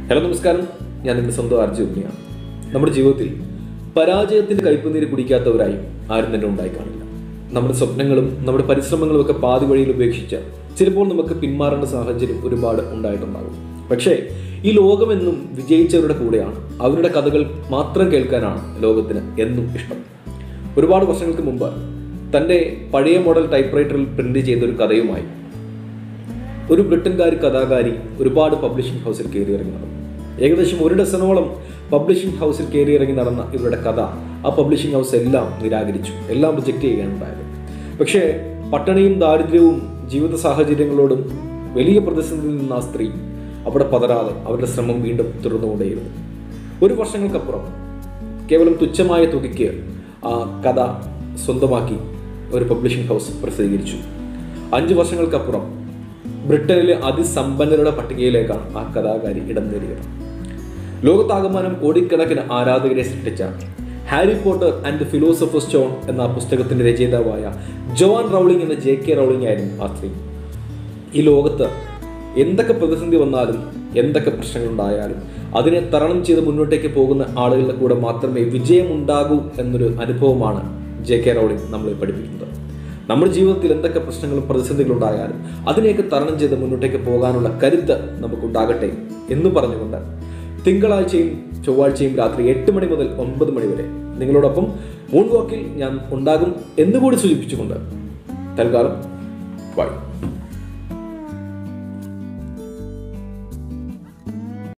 hello നമസ്കാരം ഞാൻ നിങ്ങളുടെ സ്വന്തം ആർജി ഉണ്ണിയാണ് നമ്മുടെ ജീവിതത്തിൽ പരാജയത്തിന്റെ കയ്പുനീര് കുടിക്കാത്തവരായി ആരും തന്നെ ഉണ്ടായി കാണില്ല നമ്മുടെ സ്വപ്നങ്ങളും നമ്മുടെ പരിശ്രമങ്ങളും ഒക്കെ പാതി വഴിയിൽ ഉപേക്ഷിച്ച് ചിലപ്പോൾ നമുക്ക് പിന്മാറേണ്ട സാഹചര്യം ഒരുപാട് ഉണ്ടായിട്ടുണ്ടാകും പക്ഷേ ഈ ലോകമെന്നും വിജയിച്ചവരുടെ കൂടെയാണ് അവരുടെ കഥകൾ മാത്രം കേൾക്കാനാണ് ലോകത്തിന് എന്നും ഇഷ്ടം ഒരുപാട് വർഷങ്ങൾക്ക് മുമ്പ് തൻ്റെ പഴയ മോഡൽ ടൈപ്പ് റൈറ്ററിൽ പ്രിന്റ് ചെയ്ത ഒരു കഥയുമായി ഒരു ബ്രിട്ടൻകാരി കഥാകാരി ഒരുപാട് പബ്ലിഷിംഗ് ഹൗസിൽ കയറി ഇറങ്ങി നടന്നു ഏകദേശം ഒരു ഡസനോളം പബ്ലിഷിംഗ് ഹൗസിൽ കയറി ഇറങ്ങി നടന്ന ഇവരുടെ കഥ ആ പബ്ലിഷിംഗ് ഹൗസ് എല്ലാം നിരാകരിച്ചു എല്ലാം റിജക്റ്റ് ചെയ്യുകയാണുണ്ടായത് പക്ഷേ പട്ടിണിയും ദാരിദ്ര്യവും ജീവിത സാഹചര്യങ്ങളോടും വലിയ പ്രതിസന്ധിയിൽ നിന്ന ആ സ്ത്രീ അവിടെ പതരാതെ അവരുടെ ശ്രമം വീണ്ടും തുടർന്നുകൊണ്ടേയിരുന്നു ഒരു വർഷങ്ങൾക്കപ്പുറം കേവലം തുച്ഛമായ തുകയ്ക്ക് ആ കഥ സ്വന്തമാക്കി ഒരു പബ്ലിഷിംഗ് ഹൗസ് പ്രസിദ്ധീകരിച്ചു അഞ്ച് വർഷങ്ങൾക്കപ്പുറം ബ്രിട്ടനിലെ അതിസമ്പന്നരുടെ പട്ടികയിലേക്കാണ് ആ കഥാകാരി ഇടം നേടിയത് ലോകത്താകമാനം കോടിക്കണക്കിന് ആരാധകരെ സൃഷ്ടിച്ച Harry Potter and Philosopher Stone എന്ന പുസ്തകത്തിന്റെ രചയിതാവായ ജോൺ റൗളിംഗ് എന്ന ജെ കെ റൗളിംഗ് ആയിരുന്നു ആ സ്ത്രീ ഈ ലോകത്ത് എന്തൊക്കെ പ്രതിസന്ധി വന്നാലും എന്തൊക്കെ പ്രശ്നങ്ങളുണ്ടായാലും അതിനെ തരണം ചെയ്ത് മുന്നോട്ടേക്ക് പോകുന്ന ആളുകളുടെ കൂടെ മാത്രമേ വിജയമുണ്ടാകൂ എന്നൊരു അനുഭവമാണ് ജെ കെ റൗളിംഗ് നമ്മളെ പഠിപ്പിക്കുന്നത് നമ്മുടെ ജീവിതത്തിൽ എന്തൊക്കെ പ്രശ്നങ്ങളും പ്രതിസന്ധികളും ഉണ്ടായാലും അതിനെയൊക്കെ തരണം ചെയ്ത് മുന്നോട്ടേക്ക് പോകാനുള്ള കരുത്ത് നമുക്കുണ്ടാകട്ടെ എന്ന് പറഞ്ഞുകൊണ്ട് തിങ്കളാഴ്ചയും ചൊവ്വാഴ്ചയും രാത്രി എട്ട് മണി മുതൽ ഒൻപത് മണി വരെ നിങ്ങളോടൊപ്പം മൂൺ വാക്കിൽ ഞാൻ ഉണ്ടാകും എന്നുകൂടി സൂചിപ്പിച്ചുകൊണ്ട് തൽക്കാലം ബൈ